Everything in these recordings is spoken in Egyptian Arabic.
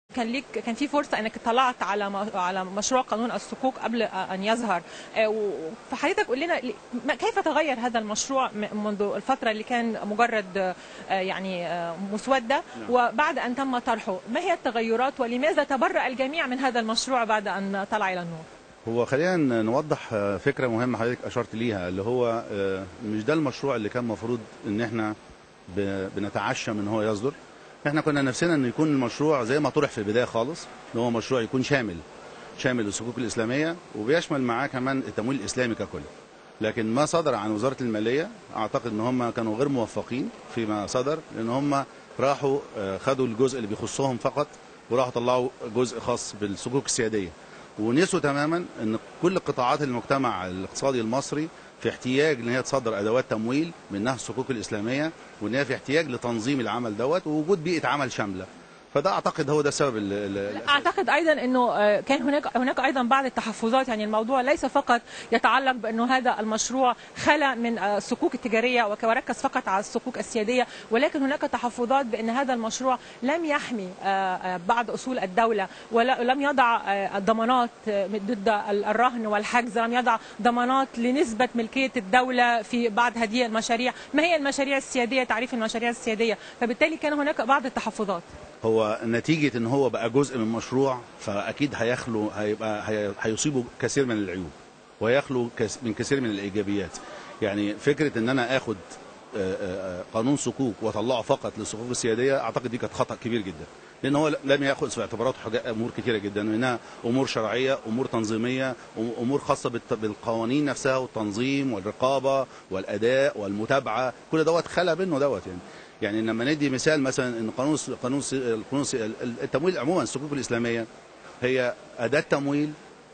كان ليك كان في فرصه انك طلعت على م- على مشروع قانون الصكوك قبل ان يظهر آه، و- فحضرتك قول لنا ل- ما- كيف تغير هذا المشروع م- منذ الفتره اللي كان مجرد آه، يعني آه، مسوده وبعد ان تم طرحه ما هي التغيرات ولماذا تبرأ الجميع من هذا المشروع بعد ان طلع الى النور هو خلينا نوضح آه، فكره مهمه حضرتك اشرت ليها اللي هو آه، مش ده المشروع اللي كان المفروض ان احنا ب- بنتعشى من هو يصدر احنا كنا نفسنا ان يكون المشروع زي ما طرح في البدايه خالص ان هو مشروع يكون شامل شامل للصكوك الاسلاميه وبيشمل معاه كمان التمويل الاسلامي ككل لكن ما صدر عن وزاره الماليه اعتقد ان هم كانوا غير موفقين فيما صدر لان هم راحوا آه، خدوا الجزء اللي بيخصهم فقط وراحوا طلعوا جزء خاص بالصكوك السياديه ونسوا تماما ان كل قطاعات المجتمع الاقتصادي المصري في احتياج ان هي تصدر ادوات تمويل منها الصكوك الاسلاميه وان هي في احتياج لتنظيم العمل دوت ووجود بيئه عمل شامله فده اعتقد هو ده السبب ال- ال- اعتقد ايضا انه آه، كان هناك هناك ايضا بعض التحفظات يعني الموضوع ليس فقط يتعلق بانه هذا المشروع خلى من آه، الصكوك التجاريه وك- وركز فقط على الصكوك السياديه ولكن هناك تحفظات بان هذا المشروع لم يحمي آه، آه، بعض اصول الدوله ولم يضع آه، الضمانات آه، ضد ال- الرهن والحجز لم يضع ضمانات لنسبه ملكيه الدوله في بعض هذه المشاريع ما هي المشاريع السياديه تعريف المشاريع السياديه فبالتالي كان هناك بعض التحفظات هو نتيجه ان هو بقى جزء من مشروع فاكيد هيخلو هيبقى هي- هيصيبه كثير من العيوب ويخلو كس- من كثير من الايجابيات يعني فكره ان انا اخد آه، آه، قانون صكوك واطلعه فقط للصكوك السياديه اعتقد دي كانت خطا كبير جدا لان هو لم ياخذ في اعتباراته حاجات امور كثيره جدا منها امور شرعيه امور تنظيميه أم- امور خاصه بالت- بالقوانين نفسها والتنظيم والرقابه والاداء والمتابعه كل دوت خلى منه دوت يعني يعني لما ندي مثال مثلا ان قانون الس- قانون الس- القانون الس- التمويل عموما الصكوك الاسلاميه هي اداه تمويل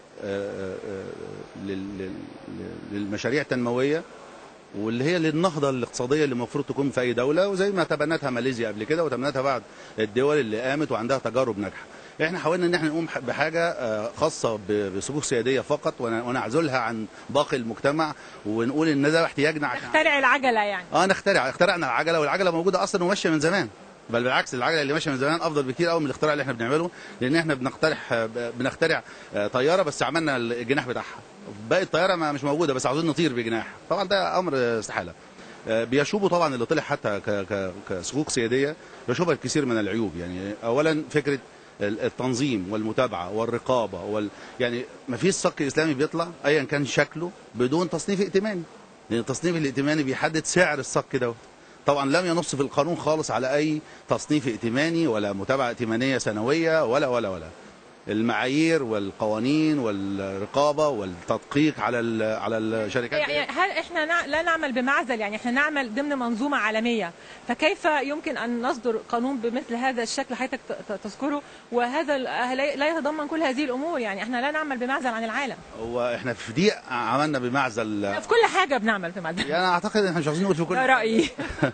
آه، آه، لل- لل- للمشاريع التنمويه واللي هي للنهضه الاقتصاديه اللي المفروض تكون في اي دوله وزي ما تبنتها ماليزيا قبل كده وتبنتها بعض الدول اللي قامت وعندها تجارب ناجحه. احنا حاولنا ان احنا نقوم بحاجه آه، خاصه ب- بصكوك سياديه فقط ون- ونعزلها عن باقي المجتمع ونقول ان ده احتياجنا عشان اخترع العجله يعني اه نخترع اخترعنا العجله والعجله موجوده اصلا وماشيه من زمان بل بالعكس العجله اللي ماشيه من زمان افضل بكتير قوي من الاختراع اللي احنا بنعمله لان احنا بنقترح آه، بنخترع آه، طياره بس عملنا الجناح بتاعها باقي الطياره ما مش موجوده بس عاوزين نطير بجناح طبعا ده امر آه، استحاله آه، بيشوبوا طبعا اللي طلع حتى ك- ك- كصكوك سياديه بيشوبها الكثير من العيوب يعني اولا فكره ال- التنظيم والمتابعه والرقابه وال يعني ما فيش صك اسلامي بيطلع ايا كان شكله بدون تصنيف ائتماني لان التصنيف الائتماني بيحدد سعر الصك دوت طبعا لم ينص في القانون خالص على اي تصنيف ائتماني ولا متابعه ائتمانيه سنويه ولا ولا ولا المعايير والقوانين والرقابه والتدقيق على ال- على الشركات يعني هل احنا نع- لا نعمل بمعزل يعني احنا نعمل ضمن منظومه عالميه فكيف يمكن ان نصدر قانون بمثل هذا الشكل حضرتك ت- ت- تذكره وهذا ال- لا لا يتضمن كل هذه الامور يعني احنا لا نعمل بمعزل عن العالم هو احنا في دي عملنا بمعزل في كل حاجه بنعمل بمعزل يعني اعتقد ان احنا مش عاوزين نقول في كل ده رايي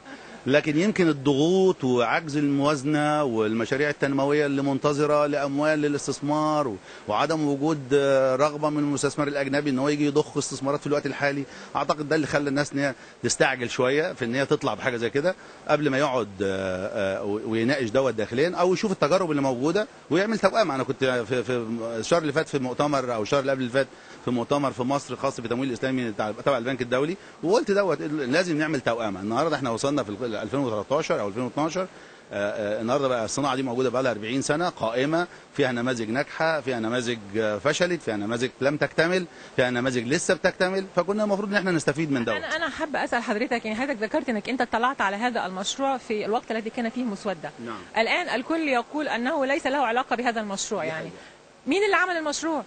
لكن يمكن الضغوط وعجز الموازنه والمشاريع التنمويه اللي منتظره لاموال للاستثمار و- وعدم وجود آه، رغبه من المستثمر الاجنبي ان هو يجي يضخ استثمارات في الوقت الحالي اعتقد ده اللي خلى الناس ان هي تستعجل شويه في ان هي تطلع بحاجه زي كده قبل ما يقعد آه، آه، ويناقش دوت داخليا او يشوف التجارب اللي موجوده ويعمل توأمه انا كنت في في الشهر اللي فات في مؤتمر او الشهر اللي قبل اللي فات في مؤتمر في مصر خاص بالتمويل الاسلامي تبع تبع البنك الدولي وقلت دوت لازم نعمل توأمه النهارده احنا وصلنا في ال 2013 او 2012 آه، آه، النهارده بقى الصناعه دي موجوده بقى لها 40 سنه قائمه فيها نماذج ناجحه فيها نماذج آه، فشلت فيها نماذج لم تكتمل فيها نماذج لسه بتكتمل فكنا المفروض ان احنا نستفيد من دوت انا انا حابه اسال حضرتك يعني حضرتك ذكرت انك انت اطلعت على هذا المشروع في الوقت الذي كان فيه مسوده نعم. الان الكل يقول انه ليس له علاقه بهذا المشروع يعني مين اللي عمل المشروع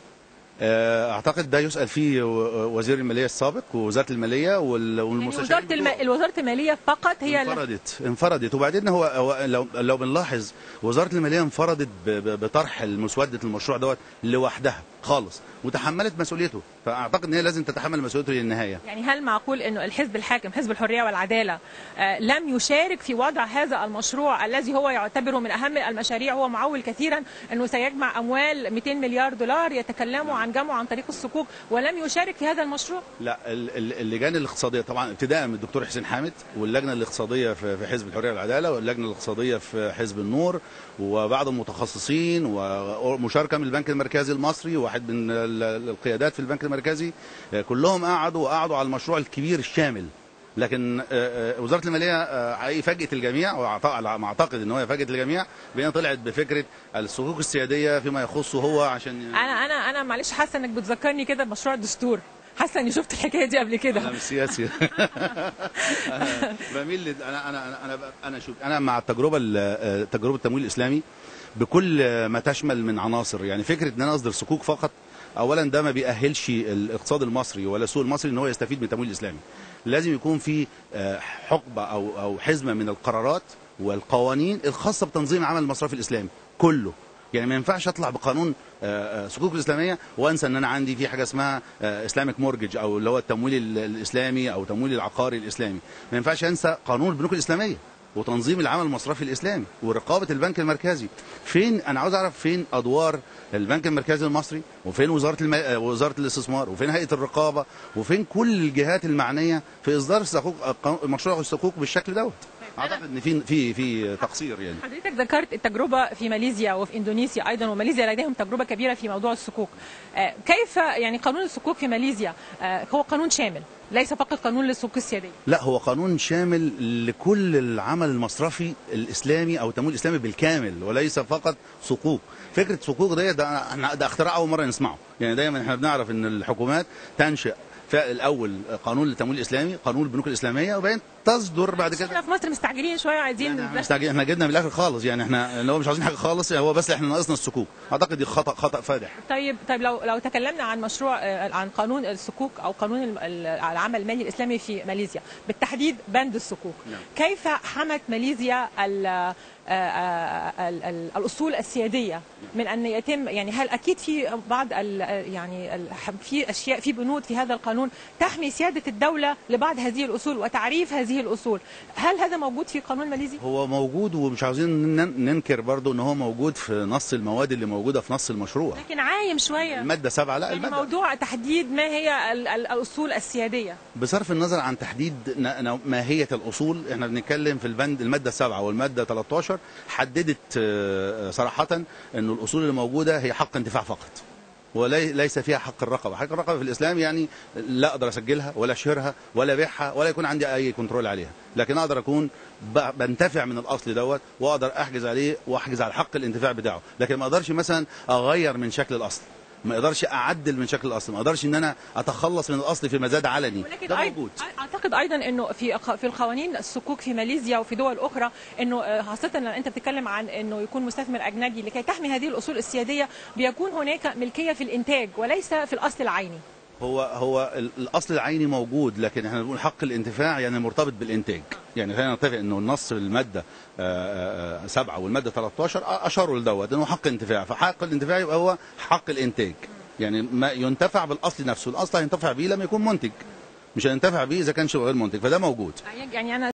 آه، اعتقد ده يسال فيه و- وزير الماليه السابق ووزاره الماليه وال- يعني والمستشارين وزاره الم... الوزاره الماليه فقط هي اللي انفردت انفردت وبعدين هو, هو لو لو بنلاحظ وزاره الماليه انفردت ب- ب- بطرح مسوده المشروع دوت لوحدها خالص وتحملت مسؤوليته فاعتقد ان هي لازم تتحمل مسؤوليته للنهايه يعني هل معقول انه الحزب الحاكم حزب الحريه والعداله آه، لم يشارك في وضع هذا المشروع الذي هو يعتبره من اهم المشاريع هو معول كثيرا انه سيجمع اموال 200 مليار دولار يتكلموا عن عن جمعه عن طريق الصكوك ولم يشارك في هذا المشروع لا ال- ال- اللجان الاقتصاديه طبعا ابتداء من الدكتور حسين حامد واللجنه الاقتصاديه في في حزب الحريه والعداله واللجنه الاقتصاديه في حزب النور وبعض المتخصصين ومشاركه من البنك المركزي المصري وواحد من ال- القيادات في البنك المركزي آه، كلهم قعدوا وقعدوا على المشروع الكبير الشامل لكن آه، آه، وزاره الماليه آه، حقيقي فاجئت الجميع وأعت- على ما اعتقد ان هو فاجئت الجميع بان طلعت بفكره الصكوك السياديه فيما يخصه هو عشان انا انا انا معلش حاسه انك بتذكرني كده بمشروع الدستور حاسه اني شفت الحكايه دي قبل كده انا مش سياسي انا بميل لد- انا انا انا انا انا شوف انا مع التجربه ال- تجربه التمويل الاسلامي بكل ما تشمل من عناصر يعني فكره ان انا اصدر صكوك فقط اولا ده ما بيأهلش الاقتصاد المصري ولا السوق المصري ان هو يستفيد من التمويل الاسلامي لازم يكون في آه، حقبه او او حزمه من القرارات والقوانين الخاصه بتنظيم العمل المصرفي الاسلامي كله يعني ما ينفعش اطلع بقانون آه، آه، صكوك الاسلاميه وانسى ان انا عندي في حاجه اسمها اسلامك مورجج او اللي هو التمويل ال- الاسلامي او تمويل العقاري الاسلامي ما ينفعش انسى قانون البنوك الاسلاميه وتنظيم العمل المصرفي الاسلامي ورقابه البنك المركزي فين انا عاوز اعرف فين ادوار البنك المركزي المصري وفين وزاره الم... آه، وزاره الاستثمار وفين هيئه الرقابه وفين كل الجهات المعنيه في اصدار الصكوك آه، مشروع الصكوك بالشكل دوت اعتقد ان في في في تقصير يعني حضرتك ذكرت التجربة في ماليزيا وفي إندونيسيا أيضا وماليزيا لديهم تجربة كبيرة في موضوع الصكوك آه، كيف يعني قانون الصكوك في ماليزيا آه، هو قانون شامل ليس فقط قانون للصكوك السيادية لا هو قانون شامل لكل العمل المصرفي الاسلامي او التمويل الاسلامي بالكامل وليس فقط صكوك فكره صكوك ده ده, احنا- ده اختراع اول مره نسمعه يعني دايما احنا بنعرف ان الحكومات تنشئ الاول قانون للتمويل الاسلامي قانون البنوك الاسلاميه وبعدين تصدر بعد كده احنا في مصر مستعجلين شوية عايزين احنا مستعجلين احنا جبنا من الاخر خالص يعني احنا اللي هو مش عايزين حاجه خالص هو بس احنا ناقصنا الصكوك اعتقد دي خطا خطا فادح طيب طيب لو لو تكلمنا عن مشروع آه، عن قانون الصكوك او قانون الم- ال- العمل المالي الاسلامي في ماليزيا بالتحديد بند الصكوك نعم. كيف حمت ماليزيا ال- آه، آه، ال- ال- الاصول السياديه من ان يتم يعني هل اكيد في بعض ال- يعني ال- في اشياء في بنود في هذا القانون تحمي سياده الدوله لبعض هذه الاصول وتعريف هذه الاصول هل هذا موجود في قانون ماليزي هو موجود ومش عاوزين نن- ننكر برضو ان هو موجود في نص المواد اللي موجوده في نص المشروع لكن عايم شويه الماده سبعة لا يعني الماده موضوع تحديد ما هي ال- ال- الاصول السياديه بصرف النظر عن تحديد ن- ن- ماهيه الاصول احنا بنتكلم في البند الماده 7 والماده 13 حددت آه، صراحه ان الاصول اللي موجوده هي حق انتفاع فقط وليس فيها حق الرقبه، حق الرقبه في الاسلام يعني لا اقدر اسجلها ولا اشهرها ولا ابيعها ولا يكون عندي اي كنترول عليها، لكن اقدر اكون ب- بنتفع من الاصل دوت واقدر احجز عليه واحجز على حق الانتفاع بتاعه، لكن ما اقدرش مثلا اغير من شكل الاصل. ما اقدرش اعدل من شكل الاصل، ما اقدرش ان انا اتخلص من الاصل في مزاد علني، ولكن ده أيض- موجود. اعتقد ايضا انه في في القوانين الصكوك في ماليزيا وفي دول اخرى انه آه، خاصه لما انت بتتكلم عن انه يكون مستثمر اجنبي لكي تحمي هذه الاصول السياديه بيكون هناك ملكيه في الانتاج وليس في الاصل العيني هو هو ال- الاصل العيني موجود لكن احنا بنقول حق الانتفاع يعني مرتبط بالانتاج يعني خلينا نتفق انه النص الماده آه، آه، سبعة والماده 13 اشاروا لدوت انه حق انتفاع فحق الانتفاع يبقى هو حق الانتاج يعني ما ينتفع بالاصل نفسه الاصل هينتفع بيه لما يكون منتج مش هينتفع بيه اذا كان شيء غير منتج فده موجود يعني انا